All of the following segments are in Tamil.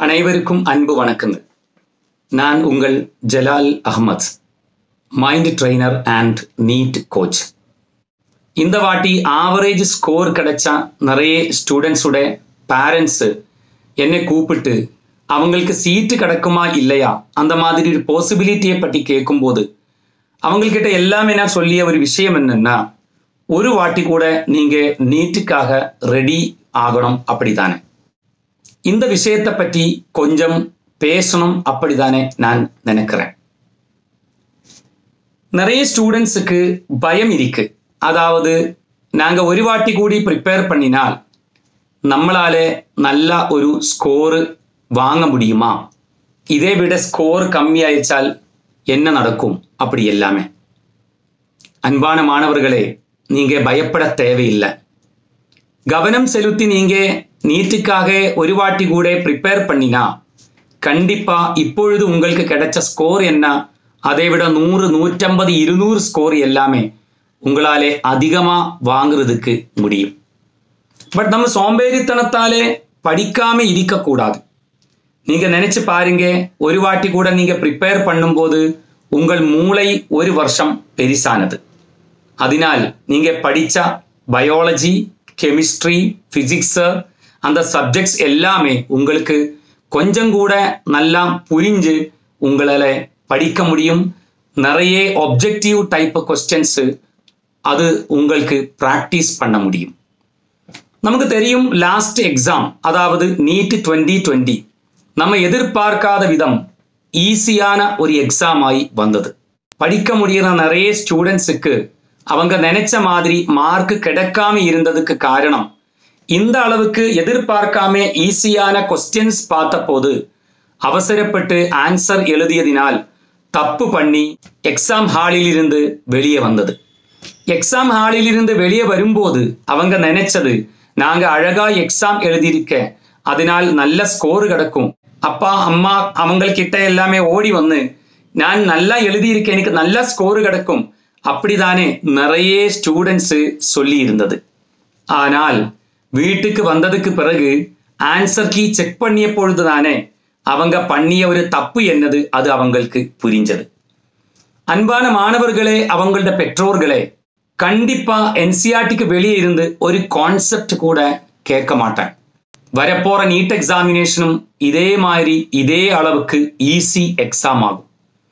அனைவருக்கும் அன்பு வணக்கங்கள் நான் உங்கள் Jalal Ahmed mind trainer and NEET coach இந்த வாட்டி ஆவரேஜ் ஸ்கோர் கிடைச்சா நிறைய ஸ்டூடெண்ட்ஸோட பேரண்ட்ஸு என்னை கூப்பிட்டு அவங்களுக்கு சீட்டு கிடைக்குமா இல்லையா அந்த மாதிரி ஒரு பாசிபிலிட்டியை பற்றி கேட்கும்போது அவங்கக்கிட்ட எல்லாமே நான் சொல்லிய ஒரு விஷயம் என்னன்னா ஒரு வாட்டி கூட நீங்கள் நீட்டுக்காக ரெடி ஆகணும் அப்படித்தானே இந்த விஷயத்தை பற்றி கொஞ்சம் பேசணும் அப்படிதானே நான் நினைக்கிறேன் நிறைய ஸ்டூடெண்ட்ஸுக்கு பயம் இருக்கு அதாவது நாங்கள் ஒரு வாட்டி கூடி ப்ரிப்பேர் பண்ணினால் நம்மளால நல்ல ஒரு ஸ்கோர் வாங்க முடியுமா இதை விட ஸ்கோர் கம்மியாயிச்சால் என்ன நடக்கும் அப்படி எல்லாமே அன்பான மாணவர்களே நீங்க பயப்பட தேவையில்லை கவனம் செலுத்தி நீங்க நீட்டுக்காக ஒரு வாட்டி கூட ப்ரிப்பேர் பண்ணினா கண்டிப்பா இப்பொழுது உங்களுக்கு கிடைச்ச ஸ்கோர் என்ன அதை விட நூறு நூற்றம்பது இருநூறு ஸ்கோர் எல்லாமே உங்களாலே அதிகமா வாங்குறதுக்கு முடியும் பட் நம்ம சோம்பேறித்தனத்தாலே படிக்காம இருக்கக்கூடாது நீங்க நினைச்சு பாருங்க ஒரு வாட்டி கூட நீங்க ப்ரிப்பேர் பண்ணும்போது உங்கள் மூளை ஒரு வருஷம் பெரிசானது அதனால் நீங்க படிச்ச பயாலஜி கெமிஸ்ட்ரி பிசிக்ஸ் அந்த சப்ஜெக்ட்ஸ் எல்லாமே உங்களுக்கு கொஞ்சம் கூட நல்லா புரிஞ்சு உங்களால் படிக்க முடியும் நிறைய ஒப்ஜெக்டிவ் டைப் கொஸ்டின்ஸு அது உங்களுக்கு ப்ராக்டிஸ் பண்ண முடியும் நமக்கு தெரியும் லாஸ்ட் எக்ஸாம் அதாவது நீட் டுவெண்ட்டி டுவெண்ட்டி நம்ம எதிர்பார்க்காத விதம் ஈஸியான ஒரு எக்ஸாம் ஆகி வந்தது படிக்க முடியிற நிறைய ஸ்டூடெண்ட்ஸுக்கு அவங்க நினைச்ச மாதிரி மார்க் கிடைக்காம இருந்ததுக்கு காரணம் இந்த அளவுக்கு எதிர்பார்க்காம ஈஸியான கொஸ்டின்ஸ் பார்த்தபோது அவசரப்பட்டு ஆன்சர் எழுதியதினால் தப்பு பண்ணி எக்ஸாம் ஹாலில் இருந்து வெளியே வந்தது எக்ஸாம் ஹாலில் இருந்து வெளியே வரும்போது அவங்க நினைச்சது நாங்க அழகா எக்ஸாம் எழுதியிருக்க அதனால் நல்ல ஸ்கோர் கிடைக்கும் அப்பா அம்மா அவங்கக்கிட்ட எல்லாமே ஓடி வந்து நான் நல்லா எழுதியிருக்கேன் எனக்கு நல்ல ஸ்கோர் கிடைக்கும் அப்படிதானே நிறைய ஸ்டூடெண்ட்ஸு சொல்லி இருந்தது ஆனால் வீட்டுக்கு வந்ததுக்கு பிறகு ஆன்சர் கீ செக் பண்ணிய பொழுதுதானே அவங்க பண்ணிய ஒரு தப்பு என்னது அது அவங்களுக்கு புரிஞ்சது அன்பான மாணவர்களே அவங்களோட பெற்றோர்களே கண்டிப்பா என்சிஆர்டிக்கு வெளியே இருந்து ஒரு கான்செப்ட் கூட கேட்க மாட்டேன் வரப்போற நீட் எக்ஸாமினேஷனும் இதே மாதிரி இதே அளவுக்கு ஈஸி எக்ஸாம் ஆகும்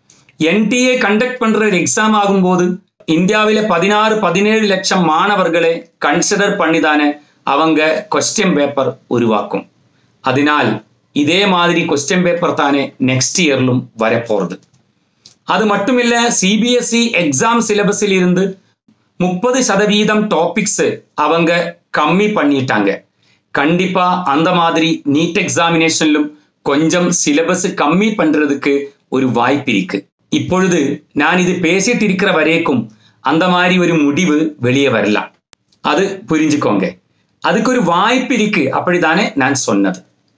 என்டிஏ கண்டக்ட் பண்ற ஒரு எக்ஸாம் ஆகும்போது இந்தியாவில பதினாறு பதினேழு லட்சம் மாணவர்களை கன்சிடர் பண்ணிதானே அவங்க கொஸ்டின் பேப்பர் உருவாக்கும் அதனால் இதே மாதிரி கொஸ்டின் பேப்பர் தானே நெக்ஸ்ட் இயர்லும் வரப்போறது அது மட்டுமில்ல சிபிஎஸ்இ எக்ஸாம் சிலபஸில் இருந்து முப்பது சதவீதம் டாபிக்ஸ் அவங்க கம்மி பண்ணிட்டாங்க கண்டிப்பா அந்த மாதிரி நீட் எக்ஸாமினேஷன்லும் கொஞ்சம் சிலபஸ் கம்மி பண்றதுக்கு ஒரு வாய்ப்பு இருக்கு இப்பொழுது நான் இது பேசிட்டு இருக்கிற வரைக்கும் அந்த மாதிரி ஒரு முடிவு வெளியே வரலாம் அது புரிஞ்சுக்கோங்க அதுக்கு ஒரு வாய்ப்பு இருக்கு அப்படித்தானே நான் சொன்னது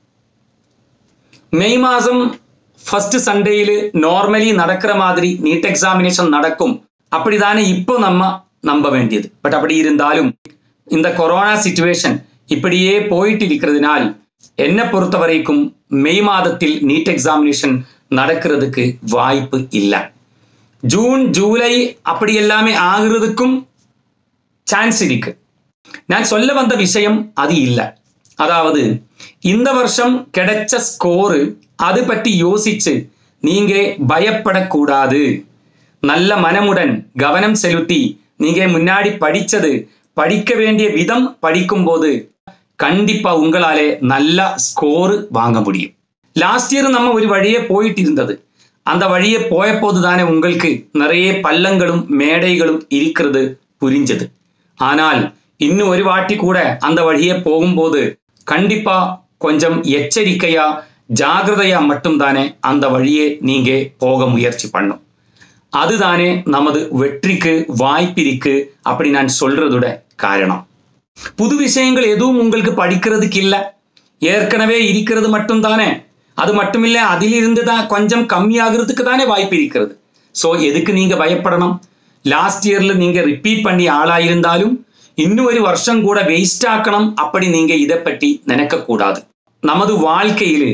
மெய் மாதம் ஃபர்ஸ்ட் சண்டேயில் நார்மலி நடக்கிற மாதிரி நீட் எக்ஸாமினேஷன் நடக்கும் அப்படிதானே இப்போ நம்ம நம்ப வேண்டியது பட் அப்படி இருந்தாலும் இந்த கொரோனா சுச்சுவேஷன் இப்படியே போயிட்டு இருக்கிறதுனால் என்னை பொறுத்த வரைக்கும் மெய் மாதத்தில் நீட் எக்ஸாமினேஷன் நடக்கிறதுக்கு வாய்ப்பு இல்லை ஜூன் ஜூலை அப்படி எல்லாமே ஆகுறதுக்கும் சான்ஸ் இருக்கு நான் சொல்ல வந்த விஷயம் அது இல்லை அதாவது இந்த வருஷம் கிடைச்ச ஸ்கோரு அது பற்றி யோசிச்சு நீங்க பயப்படக்கூடாது நல்ல மனமுடன் கவனம் செலுத்தி நீங்க முன்னாடி படிச்சது படிக்க வேண்டிய விதம் படிக்கும்போது கண்டிப்பா உங்களாலே நல்ல ஸ்கோர் வாங்க முடியும் லாஸ்ட் இயர் நம்ம ஒரு வழியே போயிட்டு இருந்தது அந்த வழியே போயப்போது தானே உங்களுக்கு நிறைய பள்ளங்களும் மேடைகளும் இருக்கிறது புரிஞ்சது ஆனால் இன்னும் ஒரு வாட்டி கூட அந்த வழியே போகும்போது கண்டிப்பா கொஞ்சம் எச்சரிக்கையா ஜாகிரதையா மட்டும்தானே அந்த வழியே நீங்க போக முயற்சி பண்ணும் அதுதானே நமது வெற்றிக்கு வாய்ப்பிருக்கு அப்படி நான் சொல்றதோட காரணம் புது விஷயங்கள் எதுவும் உங்களுக்கு படிக்கிறதுக்கு இல்லை ஏற்கனவே இருக்கிறது மட்டும்தானே அது மட்டுமில்ல அதிலிருந்து தான் கொஞ்சம் கம்மியாகிறதுக்கு தானே வாய்ப்பு இருக்கிறது ஸோ எதுக்கு நீங்க பயப்படணும் லாஸ்ட் இயர்ல நீங்க ரிப்பீட் பண்ணி ஆளாயிருந்தாலும் இன்னும் ஒரு வருஷம் கூட வேஸ்ட் ஆக்கணும் அப்படி நீங்க இதை பற்றி நினைக்க கூடாது நமது வாழ்க்கையில்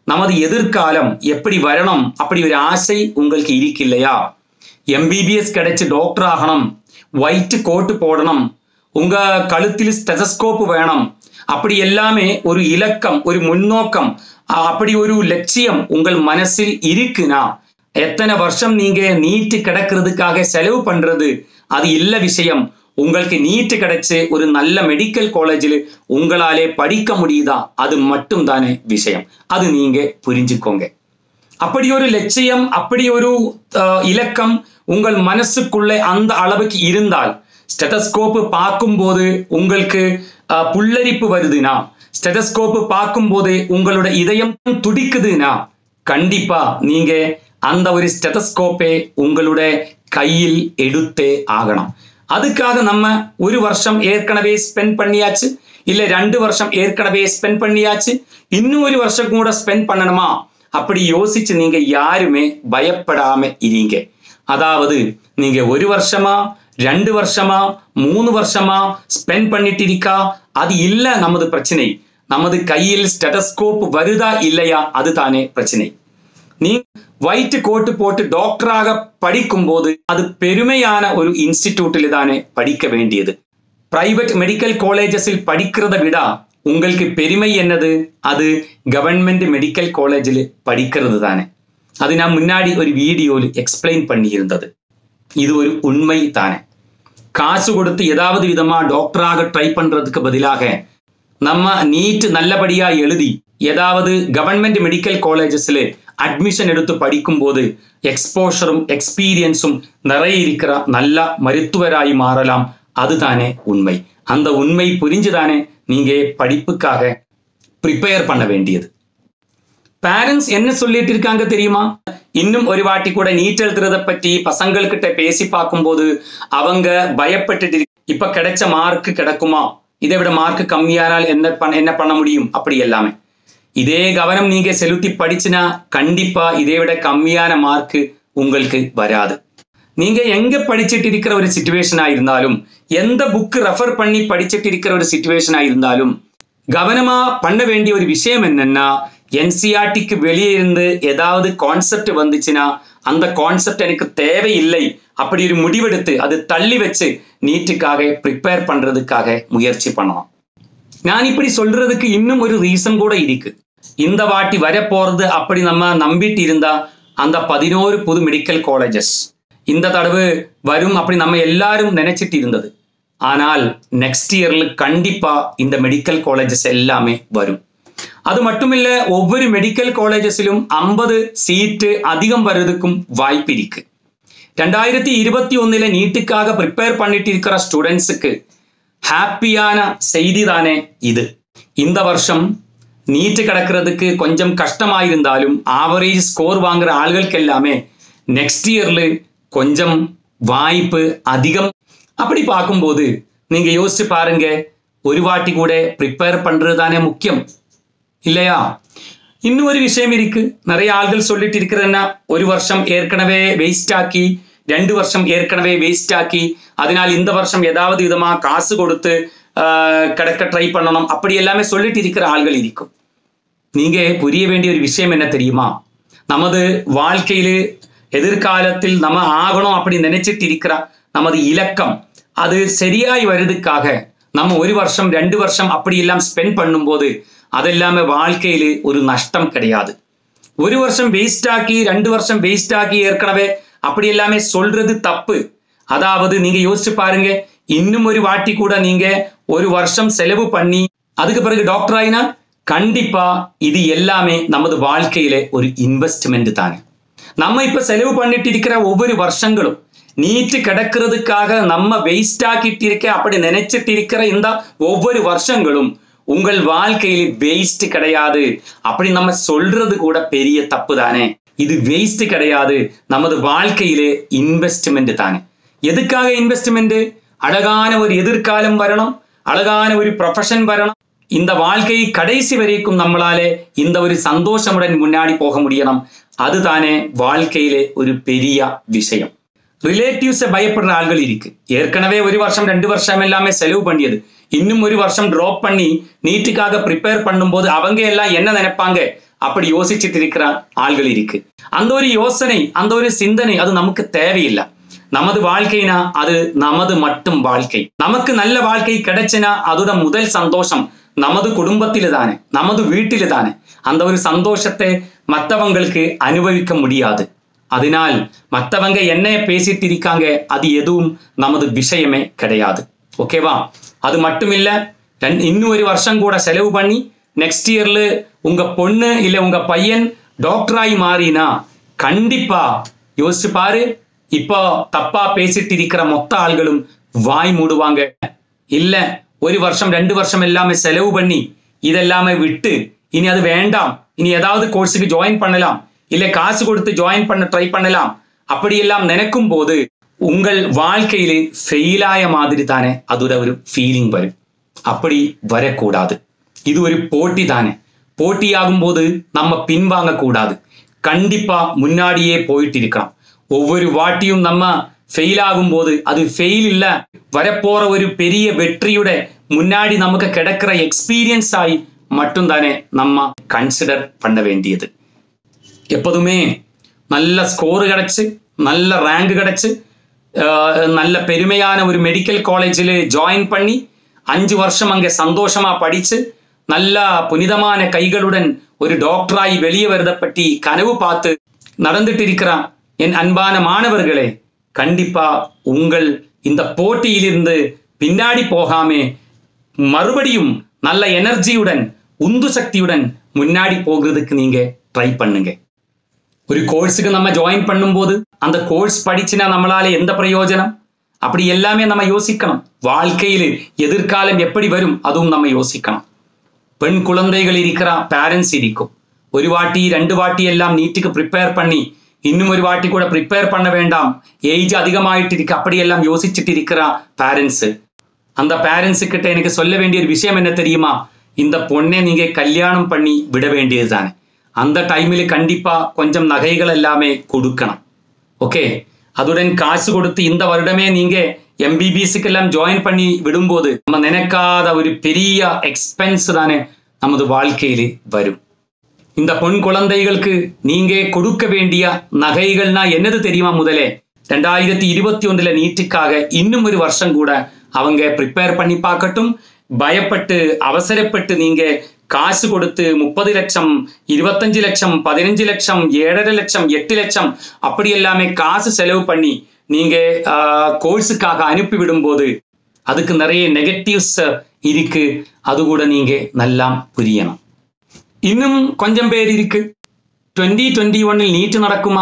நமது எதிர்காலம் எப்படி வரணும் அப்படி ஒரு ஆசை உங்களுக்கு இருக்கில்லையா எம்பிபிஎஸ் கிடைச்சு டாக்டர் ஆகணும் ஒயிட் கோட்டு போடணும் உங்க கழுத்தில் ஸ்டெதஸ்கோப் வேணும் அப்படி எல்லாமே ஒரு இலக்கம் ஒரு முன்னோக்கம் அ- அப்படி ஒரு லட்சியம் உங்கள் மனசில் இருக்குனா எத்தனை வருஷம் நீங்க நீட்டு கிடக்கிறதுக்காக செலவு பண்றது அது இல்ல விஷயம் உங்களுக்கு நீட்டு கிடைச்சு ஒரு நல்ல மெடிக்கல் காலேஜில் உங்களாலே படிக்க முடியுதா அது மட்டும் தானே விஷயம் அது நீங்க புரிஞ்சுக்கோங்க அப்படி ஒரு லட்சியம் அப்படி ஒரு அஹ், இலக்கம் உங்கள் மனசுக்குள்ளே அந்த அளவுக்கு இருந்தால் ஸ்டெதஸ்கோப்பு பார்க்கும்போது உங்களுக்கு அஹ், புல்லரிப்பு வருதுன்னா ஸ்டெதஸ்கோப்பு பார்க்கும்போது உங்களோட இதயம் துடிக்குதுன்னா கண்டிப்பா நீங்க அந்த ஒரு ஸ்டெதஸ்கோப்பை உங்களோட கையில் எடுத்தே ஆகணும் அதுக்காக நம்ம ஒரு வருஷம் ஏற்கனவே ஸ்பெண்ட் பண்ணியாச்சு இல்ல ரெண்டு வருஷம் ஏற்கனவே ஸ்பெண்ட் பண்ணியாச்சு இன்னும் ஒரு வருஷம் கூட ஸ்பெண்ட் பண்ணணுமா அப்படி யோசிச்சு நீங்க யாருமே பயப்படாம இருங்க அதாவது நீங்க ஒரு வருஷமா ரெண்டு வருஷமா மூணு வருஷமா ஸ்பெண்ட் பண்ணிட்டு இருக்கா அது இல்ல நமது பிரச்சனை நமது கையில் ஸ்டெடஸ்கோப் வருதா இல்லையா அதுதானே பிரச்சனை நீ ஒயிட் கோட்டு போட்டு டாக்டராக படிக்கும்போது அது பெருமையான ஒரு இன்ஸ்டிடியூட்டில் தானே படிக்க வேண்டியது பிரைவேட் மெடிக்கல் காலேஜஸில் படிக்கிறத விட உங்களுக்கு பெருமை என்னது அது கவர்மெண்ட் மெடிக்கல் காலேஜில் படிக்கிறது தானே அது நான் முன்னாடி ஒரு வீடியோவில் எக்ஸ்பிளைன் பண்ணியிருந்தது இது ஒரு உண்மை தானே காசு கொடுத்து ஏதாவது விதமா டாக்டராக ட்ரை பண்றதுக்கு பதிலாக நம்ம நீட் நல்லபடியா எழுதி ஏதாவது கவர்மெண்ட் மெடிக்கல் காலேஜஸ்ல அட்மிஷன் எடுத்து படிக்கும்போது எக்ஸ்போஷரும் எக்ஸ்பீரியன்ஸும் நிறைய இருக்கிற நல்ல மருத்துவராய் மாறலாம் அதுதானே உண்மை அந்த உண்மை புரிஞ்சுதானே நீங்க படிப்புக்காக ப்ரிப்பேர் பண்ண வேண்டியது பேரண்ட்ஸ் என்ன சொல்லிட்டு இருக்காங்க தெரியுமா இன்னும் ஒரு வாட்டி கூட நீட் எழுதுறத பற்றி பசங்கள்கிட்ட பேசி பார்க்கும்போது அவங்க பயப்பட்டுட்டு இருக்கு. இப்ப கிடைச்ச மார்க் கிடைக்குமா இதை விட மார்க் கம்மியானால் என்ன பண்ண என்ன பண்ண முடியும் அப்படி எல்லாமே இதே கவனம் நீங்க செலுத்தி படிச்சுனா கண்டிப்பா இதை விட கம்மியான மார்க் உங்களுக்கு வராது நீங்க எங்க படிச்சிட்டு இருக்கிற ஒரு சுச்சுவேஷனா இருந்தாலும் எந்த புக் ரெஃபர் பண்ணி படிச்சிட்டு இருக்கிற ஒரு சுச்சுவேஷனா இருந்தாலும் கவனமா பண்ண வேண்டிய ஒரு விஷயம் என்னன்னா என்சிஆர்டிக்கு வெளியே இருந்து ஏதாவது கான்செப்ட் வந்துச்சுன்னா அந்த கான்செப்ட் எனக்கு தேவையில்லை அப்படி ஒரு முடிவெடுத்து அது தள்ளி வச்சு நீட்டுக்காக ப்ரிப்பேர் பண்றதுக்காக முயற்சி பண்ணலாம் நான் இப்படி சொல்றதுக்கு இன்னும் ஒரு ரீசன் கூட இருக்கு இந்த வாட்டி வரப்போறது அப்படி நம்ம நம்பிட்டு இருந்தா அந்த பதினோரு புது மெடிக்கல் காலேஜஸ் இந்த தடவை வரும் அப்படி நம்ம எல்லாரும் நினைச்சிட்டு இருந்தது ஆனால் நெக்ஸ்ட் இயர்ல கண்டிப்பா இந்த மெடிக்கல் காலேஜஸ் எல்லாமே வரும் அது மட்டுமில்ல ஒவ்வொரு மெடிக்கல் காலேஜஸிலும் ஐம்பது சீட்டு அதிகம் வர்றதுக்கும் வாய்ப்பு இருக்கு ரெண்டாயிரத்தி இருபத்தி ஒன்னுல நீட்டுக்காக ப்ரிப்பேர் பண்ணிட்டு இருக்கிற ஸ்டூடெண்ட்ஸுக்கு ஹாப்பியான செய்தி தானே இது இந்த வருஷம் நீட்டு கிடக்கிறதுக்கு கொஞ்சம் கஷ்டமாயிருந்தாலும் ஆவரேஜ் ஸ்கோர் வாங்குற ஆளுகளுக்கு எல்லாமே நெக்ஸ்ட் இயர்ல கொஞ்சம் வாய்ப்பு அதிகம் அப்படி பார்க்கும்போது நீங்க யோசிச்சு பாருங்க ஒரு வாட்டி கூட ப்ரிப்பேர் பண்றது தானே முக்கியம் இல்லையா இன்னும் ஒரு விஷயம் இருக்கு நிறைய ஆள்கள் சொல்லிட்டு இருக்கிறதுன்னா ஒரு வருஷம் ஏற்கனவே வேஸ்ட் ஆக்கி ரெண்டு வருஷம் ஏற்கனவே வேஸ்ட் ஆக்கி அதனால் இந்த வருஷம் ஏதாவது விதமா காசு கொடுத்து ஆஹ், கிடக்க ட்ரை பண்ணணும் அப்படி எல்லாமே சொல்லிட்டு இருக்கிற ஆள்கள் இருக்கும் நீங்க புரிய வேண்டிய ஒரு விஷயம் என்ன தெரியுமா நமது வாழ்க்கையில எதிர்காலத்தில் நம்ம ஆகணும் அப்படி நினைச்சிட்டு இருக்கிற நமது இலக்கம் அது சரியாய் வருதுக்காக நம்ம ஒரு வருஷம் ரெண்டு வருஷம் அப்படி எல்லாம் ஸ்பெண்ட் பண்ணும்போது அதெல்லாமே வாழ்க்கையில ஒரு நஷ்டம் கிடையாது ஒரு வருஷம் வேஸ்ட் ஆக்கி ரெண்டு வருஷம் வேஸ்ட் ஆக்கி ஏற்கனவே அப்படி எல்லாமே சொல்றது தப்பு அதாவது நீங்க யோசிச்சு பாருங்க இன்னும் ஒரு வாட்டி கூட நீங்க ஒரு வருஷம் செலவு பண்ணி அதுக்கு பிறகு டாக்டர் ஆயினா கண்டிப்பா இது எல்லாமே நமது வாழ்க்கையில ஒரு இன்வெஸ்ட்மெண்ட் தானே நம்ம இப்ப செலவு பண்ணிட்டு இருக்கிற ஒவ்வொரு வருஷங்களும் நீட்டு கிடக்கிறதுக்காக நம்ம வேஸ்ட் ஆக்கிட்டு இருக்க அப்படி நினைச்சிட்டு இருக்கிற இந்த ஒவ்வொரு வருஷங்களும் உங்கள் வாழ்க்கையில வேஸ்ட் கிடையாது அப்படி நம்ம சொல்றது கூட பெரிய தப்பு தானே இது வேஸ்ட் கிடையாது நமது வாழ்க்கையிலே இன்வெஸ்ட்மெண்ட் தானே எதுக்காக இன்வெஸ்ட்மெண்ட் அழகான ஒரு எதிர்காலம் வரணும் அழகான ஒரு ப்ரொஃபஷன் வரணும் இந்த வாழ்க்கை கடைசி வரைக்கும் நம்மளாலே இந்த ஒரு சந்தோஷமுடன் முன்னாடி போக முடியணும் அதுதானே வாழ்க்கையிலே ஒரு பெரிய விஷயம் ரிலேட்டிவ்ஸை பயப்படுற ஆள்கள் இருக்கு ஏற்கனவே ஒரு வருஷம் ரெண்டு வருஷம் எல்லாமே செலவு பண்ணியது இன்னும் ஒரு வருஷம் ட்ராப் பண்ணி நீட்டுக்காக ப்ரிப்பேர் பண்ணும்போது அவங்க எல்லாம் என்ன நினைப்பாங்க அப்படி யோசிச்சுட்டு இருக்கிற ஆள்கள் இருக்கு அந்த ஒரு யோசனை அந்த ஒரு சிந்தனை அது நமக்கு தேவையில்லை நமது வாழ்க்கைனா அது நமது மட்டும் வாழ்க்கை நமக்கு நல்ல வாழ்க்கை கிடைச்சுனா அதோட முதல் சந்தோஷம் நமது குடும்பத்தில தானே நமது வீட்டில தானே அந்த ஒரு சந்தோஷத்தை மற்றவங்களுக்கு அனுபவிக்க முடியாது அதனால் மற்றவங்க என்ன பேசிட்டு இருக்காங்க அது எதுவும் நமது விஷயமே கிடையாது ஓகேவா அது மட்டும் இல்ல ரெண்டு- இன்னும் ஒரு வருஷம் கூட செலவு பண்ணி நெக்ஸ்ட் இயர்ல உங்க பொண்ணு இல்ல உங்க பையன் டாக்டராகி மாறினா கண்டிப்பா யோசிச்சு பாரு இப்போ தப்பா பேசிட்டு இருக்கிற மொத்த ஆள்களும் வாய் மூடுவாங்க இல்ல ஒரு வருஷம் ரெண்டு வருஷம் எல்லாமே செலவு பண்ணி இதெல்லாமே விட்டு இனி அது வேண்டாம் இனி ஏதாவது கோர்ஸுக்கு ஜாயின் பண்ணலாம் இல்ல காசு கொடுத்து ஜாயின் பண்ண ட்ரை பண்ணலாம் அப்படியெல்லாம் நினைக்கும் போது உங்கள் வாழ்க்கையில ஃபெயிலாய மாதிரி தானே அதோட ஒரு ஃபீலிங் வரும் அப்படி வரக்கூடாது இது ஒரு போட்டி தானே போட்டியாகும் போது நம்ம பின்வாங்க கூடாது கண்டிப்பா முன்னாடியே போயிட்டு இருக்கலாம் ஒவ்வொரு வாட்டியும் நம்ம ஃபெயில் ஆகும் போது அது ஃபெயில் இல்ல வரப்போற ஒரு பெரிய வெற்றியோட முன்னாடி நமக்கு கிடைக்கிற எக்ஸ்பீரியன்ஸ் ஆகி மட்டும்தானே நம்ம கன்சிடர் பண்ண வேண்டியது எப்போதுமே நல்ல ஸ்கோர் கிடைச்சு நல்ல ரேங்க் கிடைச்சு ஆஹ், நல்ல பெருமையான ஒரு மெடிக்கல் காலேஜில் ஜாயின் பண்ணி அஞ்சு வருஷம் அங்கே சந்தோஷமா படிச்சு நல்ல புனிதமான கைகளுடன் ஒரு டாக்டராகி வெளியே வரதை பற்றி கனவு பார்த்து நடந்துட்டு இருக்கிறான் என் அன்பான மாணவர்களே கண்டிப்பா உங்கள் இந்த போட்டியிலிருந்து பின்னாடி போகாமே மறுபடியும் நல்ல எனர்ஜியுடன் உந்து சக்தியுடன் முன்னாடி போகிறதுக்கு நீங்க ட்ரை பண்ணுங்க ஒரு கோர்ஸுக்கு நம்ம ஜாயின் பண்ணும்போது அந்த கோர்ஸ் படிச்சுனா நம்மளால எந்த பிரயோஜனம் அப்படி எல்லாமே நம்ம யோசிக்கணும் வாழ்க்கையில் எதிர்காலம் எப்படி வரும் அதுவும் நம்ம யோசிக்கணும் பெண் குழந்தைகள் இருக்கிற பேரண்ட்ஸ் இருக்கும் ஒரு வாட்டி ரெண்டு வாட்டி எல்லாம் நீட்டுக்கு ப்ரிப்பேர் பண்ணி இன்னும் ஒரு வாட்டி கூட ப்ரிப்பேர் பண்ண வேண்டாம் ஏஜ் அதிகமாயிட்டு இருக்கு அப்படியெல்லாம் யோசிச்சுட்டு இருக்கிற பேரண்ட்ஸ் அந்த பேரண்ட்ஸு கிட்ட எனக்கு சொல்ல வேண்டிய ஒரு விஷயம் என்ன தெரியுமா இந்த பொண்ணை நீங்க கல்யாணம் பண்ணி விட வேண்டியது தானே அந்த டைமில் கண்டிப்பா கொஞ்சம் நகைகள் எல்லாமே கொடுக்கணும் ஓகே அதுடன் காசு கொடுத்து இந்த வருடமே நீங்க எம்பிபிஎஸ்க்கு எல்லாம் ஜாயின் பண்ணி விடும்போது நம்ம நினைக்காத ஒரு பெரிய எக்ஸ்பென்ஸ் தானே நமது வாழ்க்கையில் வரும் இந்த பொன் குழந்தைகளுக்கு நீங்க கொடுக்க வேண்டிய நகைகள்னா என்னது தெரியுமா முதலே ரெண்டாயிரத்தி இருபத்தி ஒன்றுல நீட்டுக்காக இன்னும் ஒரு வருஷம் கூட அவங்க ப்ரிப்பேர் பண்ணி பார்க்கட்டும் பயப்பட்டு அவசரப்பட்டு நீங்க காசு கொடுத்து முப்பது லட்சம் இருபத்தஞ்சு லட்சம் பதினஞ்சு லட்சம் ஏழரை லட்சம் எட்டு லட்சம் அப்படி எல்லாமே காசு செலவு பண்ணி நீங்க கோர்ஸுக்காக அனுப்பி விடும்போது அதுக்கு நிறைய நெகட்டிவ்ஸ் இருக்கு அது கூட நீங்க நல்லா புரியணும் இன்னும் கொஞ்சம் பேர் இருக்கு டுவெண்ட்டி டுவெண்ட்டி ஒன்னில் நீட்டு நடக்குமா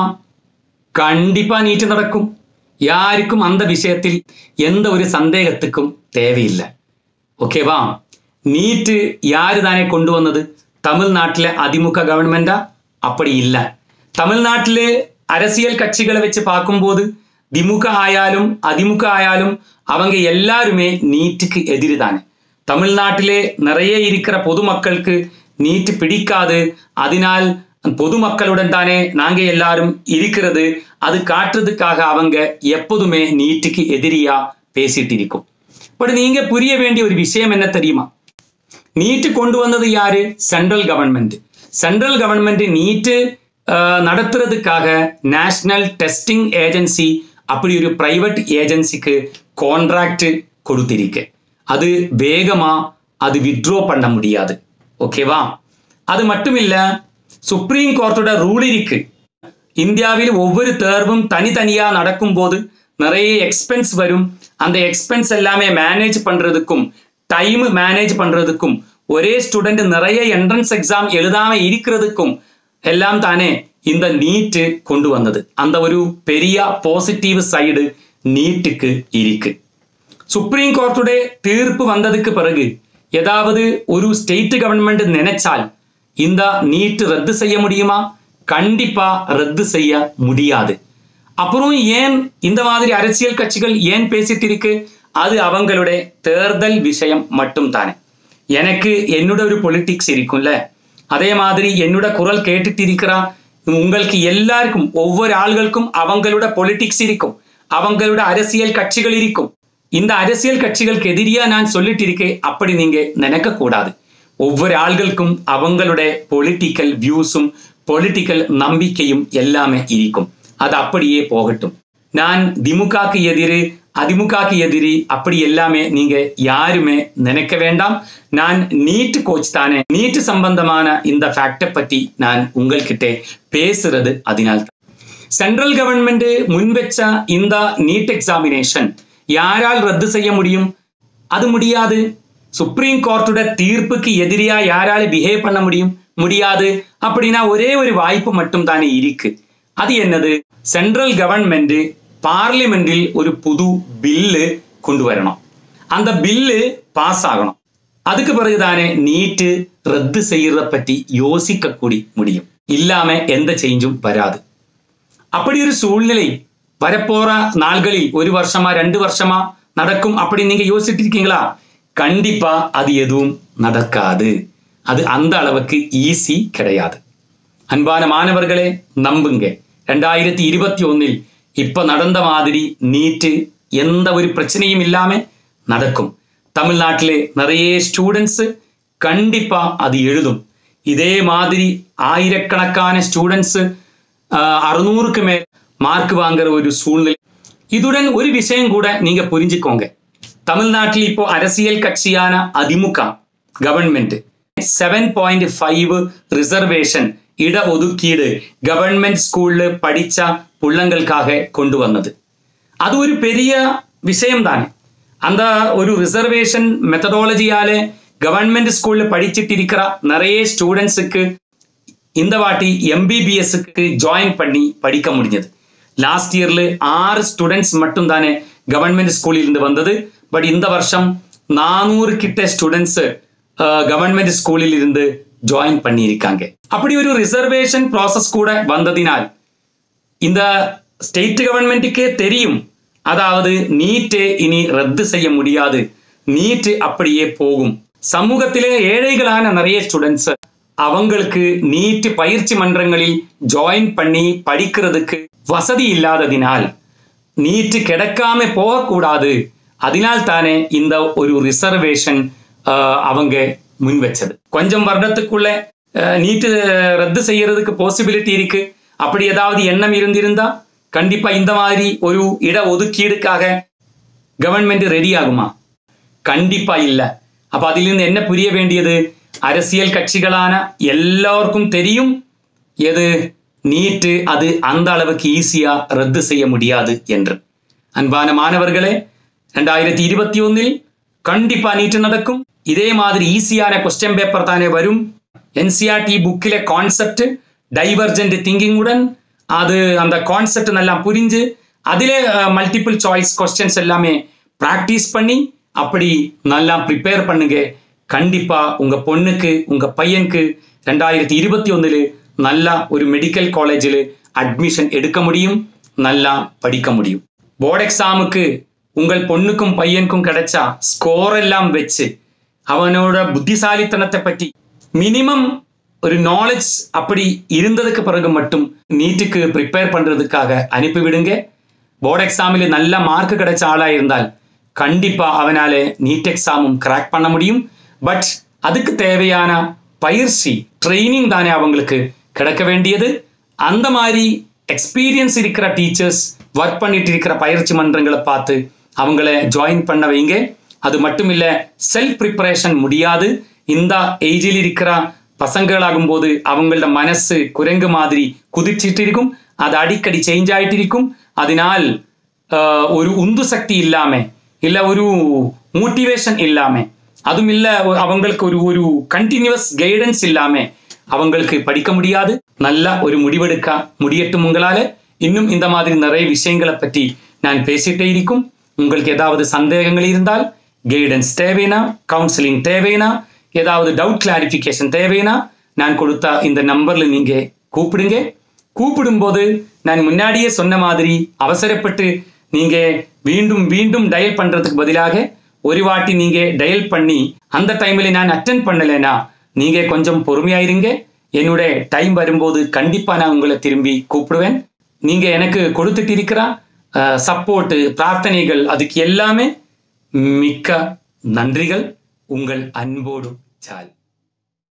கண்டிப்பா நீட்டு நடக்கும் யாருக்கும் அந்த விஷயத்தில் எந்த ஒரு சந்தேகத்துக்கும் தேவையில்லை ஓகேவா நீட்டு யாரு தானே கொண்டு வந்தது தமிழ்நாட்டிലെ அதிமுக கவர்மெண்டா அப்படி இல்லை தமிழ்நாட்டிലെ அரசியல் கட்சிகளை வச்சு பார்க்கும்போது திமுக ஆயாலும் அதிமுக ஆயாலும் அவங்க எல்லாருமே நீட்டுக்கு எதிரி தானே தமிழ்நாட்டிலே நிறைய இருக்கிற பொதுமக்களுக்கு நீட்டு பிடிக்காது அதனால் பொதுமக்களுடன் தானே நாங்க எல்லாரும் இருக்கிறது அது காட்டுறதுக்காக அவங்க எப்போதுமே நீட்டுக்கு எதிரியா பேசிட்டு இருக்கும் பட் நீங்க புரிய வேண்டிய ஒரு விஷயம் என்ன தெரியுமா நீட்டு கொண்டு வந்தது யாரு central government central government NEET ஆஹ், நடத்துறதுக்காக நேஷனல் டெஸ்டிங் ஏஜென்சி அப்படி ஒரு பிரைவேட் ஏஜென்சிக்கு கான்ட்ராக்ட் கொடுத்திருக்கு அது வேகமா அது வித்ட்ரோ பண்ண முடியாது ஓகேவா அது மட்டும் இல்ல சுப்ரீம் கோர்ட்டோட ரூல் இருக்கு இந்தியாவில் ஒவ்வொரு தேர்வும் தனித்தனியா நடக்கும்போது நிறைய எக்ஸ்பென்ஸ் வரும் அந்த எக்ஸ்பென்ஸ் எல்லாமே மேனேஜ் பண்றதுக்கும் டைம் மேனேஜ் பண்றதுக்கும் ஒரே ஸ்டூடெண்ட் நிறைய என்ட்ரன்ஸ் எக்ஸாம் எழுதாம இருக்கிறதுக்கும் எல்லாம் தானே இந்த நீட்டு கொண்டு வந்தது அந்த ஒரு பெரிய பாசிட்டிவ் சைடு நீட்டுக்கு இருக்கு சுப்ரீம் கோர்ட்டுடைய தீர்ப்பு வந்ததுக்கு பிறகு ஏதாவது ஒரு ஸ்டேட் கவர்மெண்ட் நினைச்சால் இந்த நீட் ரத்து செய்ய முடியுமா கண்டிப்பா ரத்து செய்ய முடியாது அப்புறம் ஏன் இந்த மாதிரி அரசியல் கட்சிகள் ஏன் பேசிட்டு இருக்கு அது அவங்களுடைய தேர்தல் விஷயம் மட்டும் தானே எனக்கு என்னோட ஒரு பொலிட்டிக்ஸ் இருக்கும்ல அதே மாதிரி என்னோட குரல் கேட்டுட்டு இருக்கிறா உங்களுக்கு எல்லாருக்கும் ஒவ்வொரு ஆள்களுக்கும் அவங்களோட பொலிட்டிக்ஸ் இருக்கும் அவங்களோட அரசியல் கட்சிகள் இருக்கும் இந்த அரசியல் கட்சிகளுக்கு எதிரியா நான் சொல்லிட்டு இருக்கேன் அப்படி நீங்க நினைக்க கூடாது ஒவ்வொரு ஆள்களுக்கும் அவங்களுடைய பொலிட்டிக்கல் வியூஸும் பொலிட்டிக்கல் நம்பிக்கையும் எல்லாமே இருக்கும் அது அப்படியே போகட்டும் நான் திமுகக்கு எதிரி அதிமுகக்கு எதிரி அப்படி எல்லாமே நீங்க யாருமே நினைக்க வேண்டாம் நான் நீட் கோச் தானே நீட் சம்பந்தமான இந்த ஃபேக்டை பற்றி நான் உங்கள்கிட்ட பேசுறது அதனால் சென்ட்ரல் கவர்மெண்ட் முன்வெச்ச இந்த நீட் எக்ஸாமினேஷன் யாரால் ரத்து செய்ய முடியும் அது முடியாது சுப்ரீம் கோர்ட்டோட தீர்ப்புக்கு எதிரியா யாரால பிஹேவ் பண்ண முடியும் முடியாது அப்படின்னா ஒரே ஒரு வாய்ப்பு மட்டும் தானே இருக்கு அது என்னது சென்ட்ரல் கவர்மெண்ட் பார்லிமெண்டில் ஒரு புது பில்லு கொண்டு வரணும் அந்த பில்லு பாஸ் ஆகணும் அதுக்கு பிறகுதானே நீட்டு ரத்து செய்யறத பற்றி யோசிக்க கூடி முடியும் இல்லாம எந்த சேஞ்சும் வராது அப்படி ஒரு சூழ்நிலை வரப்போற நாள்களில் ஒரு வருஷமா ரெண்டு வருஷமா நடக்கும் அப்படி நீங்க யோசிச்சுட்டு இருக்கீங்களா கண்டிப்பா அது எதுவும் நடக்காது அது அந்த அளவுக்கு ஈஸி கிடையாது அன்பான மாணவர்களே நம்புங்க ரெண்டாயிரத்தி இருபத்தி ஒன்னில் இப்ப நடந்த மாதிரி நீட்டு எந்த ஒரு பிரச்சனையும் இல்லாம நடக்கும் தமிழ்நாட்டிலே நிறைய ஸ்டூடெண்ட்ஸ் கண்டிப்பா அது எழுதும் இதே மாதிரி ஆயிரக்கணக்கான ஸ்டூடெண்ட்ஸ் அறுநூறுக்கு மேல் மார்க் வாங்குற ஒரு சூழ்நிலை இதுடன் ஒரு விஷயம் கூட நீங்க புரிஞ்சுக்கோங்க தமிழ்நாட்டில் இப்போ அரசியல் கட்சியான AIADMK government seven point five reservation இட ஒதுக்கீடு கவர்மெண்ட் ஸ்கூல்ல படிச்ச பிள்ளைங்களுக்காக கொண்டு வந்தது அது ஒரு பெரிய விஷயம் தானே அந்த ஒரு ரிசர்வேஷன் மெத்தடாலஜியால கவர்மெண்ட் ஸ்கூல்ல படிச்சுட்டு இருக்கிற நிறைய ஸ்டூடெண்ட்ஸுக்கு இந்த வாட்டி எம்பிபிஎஸ்க்கு ஜாயின் பண்ணி படிக்க முடிஞ்சது லாஸ்ட் இயர்ல ஆறு ஸ்டூடெண்ட்ஸ் மட்டும் தானே கவர்மெண்ட் ஸ்கூலில் இருந்து வந்தது பட் இந்த வருஷம் நானூறு கிட்ட ஸ்டூடெண்ட்ஸ் கவர்மெண்ட் ஸ்கூலில் இருந்து ஜாயின் பண்ணியிருக்காங்க அப்படி ஒரு ரிசர்வேஷன் ப்ராசஸ் கூட வந்ததினால் இந்த ஸ்டேட் கவர்மெண்ட்டுக்கே தெரியும் அதாவது நீட்டை இனி ரத்து செய்ய முடியாது நீட் அப்படியே போகும் சமூகத்திலே ஏழைகளான நிறைய ஸ்டூடெண்ட்ஸ் அவங்களுக்கு நீட் பயிற்சி மன்றங்களில் ஜாயின் பண்ணி படிக்கிறதுக்கு வசதி இல்லாததினால் நீட்டு கிடைக்காம போகக்கூடாது அதனால் தானே இந்த ஒரு ரிசர்வேஷன் அவங்க முன் வச்சது கொஞ்சம் வருடத்துக்குள்ள நீட்டு ரத்து செய்யறதுக்கு பாசிபிலிட்டி இருக்கு அப்படி ஏதாவது எண்ணம் இருந்திருந்தா கண்டிப்பா இந்த மாதிரி ஒரு இட ஒதுக்கீடுக்காக கவர்மெண்ட் ரெடி ஆகுமா கண்டிப்பா இல்ல அப்ப அதிலிருந்து என்ன புரிய வேண்டியது அரசியல் கட்சிகளான எல்லாருக்கும் தெரியும் எது நீட்டு அது அந்த அளவுக்கு ஈஸியா ரத்து செய்ய முடியாது என்று அன்பான மாணவர்களே ரெண்டாயிரத்தி இருபத்தி ஒன்னில் கண்டிப்பா நீட்டு நடக்கும் இதே மாதிரி ஈஸியான கொஸ்டின் பேப்பர் தானே வரும் என்சிஆர்டி புக்கிലെ கான்செப்ட் டைவர்ஜென்ட் திங்கிங்குடன் அது அந்த கான்செப்ட் நல்லா புரிஞ்சு அதிலே மல்டிபிள் சாய்ஸ் கொஸ்டின்ஸ் எல்லாமே ப்ராக்டிஸ் பண்ணி அப்படி நல்லா ப்ரிப்பேர் பண்ணுங்க கண்டிப்பா உங்க பொண்ணுக்கு உங்க பையனுக்கு ரெண்டாயிரத்தி இருபத்தி ஒன்னுல நல்லா ஒரு மெடிக்கல் காலேஜில் அட்மிஷன் எடுக்க முடியும் நல்லா படிக்க முடியும் போர்டு எக்ஸாமுக்கு உங்கள் பொண்ணுக்கும் பையனுக்கும் கிடைச்சா ஸ்கோர் எல்லாம் வச்சு அவனோட புத்திசாலித்தனத்தை பற்றி மினிமம் ஒரு நாலேஜ் அப்படி இருந்ததுக்கு பிறகு மட்டும் நீட்டுக்கு ப்ரிப்பேர் பண்றதுக்காக அனுப்பிவிடுங்க போர்டு எக்ஸாமில் நல்ல மார்க் கிடைச்ச ஆளா இருந்தால் கண்டிப்பா அவனால நீட் எக்ஸாமும் கிராக் பண்ண முடியும் பட் அதுக்கு தேவையான பயிற்சி ட்ரைனிங் தானே அவங்களுக்கு கிடைக்க வேண்டியது அந்த மாதிரி எக்ஸ்பீரியன்ஸ் இருக்கிற டீச்சர்ஸ் ஒர்க் பண்ணிட்டு இருக்கிற பயிற்சி மன்றங்களை பார்த்து அவங்கள ஜாயின் பண்ண வைங்க அது மட்டும் இல்ல செல்ஃப் ப்ரிப்பரேஷன் முடியாது இந்த ஏஜில் இருக்கிற பசங்களாகும் போது அவங்களோட மனசு குரங்கு மாதிரி குதிச்சிட்டு இருக்கும் அது அடிக்கடி சேஞ்ச் ஆயிட்டு இருக்கும் அதனால் ஒரு உந்து சக்தி இல்லாம இல்ல ஒரு மோட்டிவேஷன் இல்லாம அதுவும் இல்ல அவங்களுக்கு ஒரு ஒரு கண்டினியூஸ் கைடன்ஸ் இல்லாம அவங்களுக்கு படிக்க முடியாது நல்ல ஒரு முடிவெடுக்க முடியட்டும் உங்களால இன்னும் இந்த மாதிரி நிறைய விஷயங்களை பற்றி நான் பேசிட்டே இருக்கும் உங்களுக்கு ஏதாவது சந்தேகங்கள் இருந்தால் கைடன்ஸ் தேவைனா கவுன்சிலிங் தேவைனா ஏதாவது டவுட் கிளாரிஃபிகேஷன் தேவைனா நான் கொடுத்த இந்த நம்பர்ல நீங்க கூப்பிடுங்க கூப்பிடும்போது நான் முன்னாடியே சொன்ன மாதிரி அவசரப்பட்டு நீங்க மீண்டும் மீண்டும் டயல் பண்றதுக்கு பதிலாக ஒரு வாட்டி நீங்க டயல் பண்ணி அந்த டைம்ல நான் அட்டன் பண்ணலைன்னா நீங்க கொஞ்சம் பொறுமையாயிருங்க என்னோட டைம் வரும்போது கண்டிப்பா நான் உங்களை திரும்பி கூப்பிடுவேன் நீங்க எனக்கு கொடுத்துட்டு இருக்கிற சப்போர்ட்டு பிரார்த்தனைகள் அதுக்கு எல்லாமே மிக்க நன்றிகள் உங்கள் அன்போடு சால்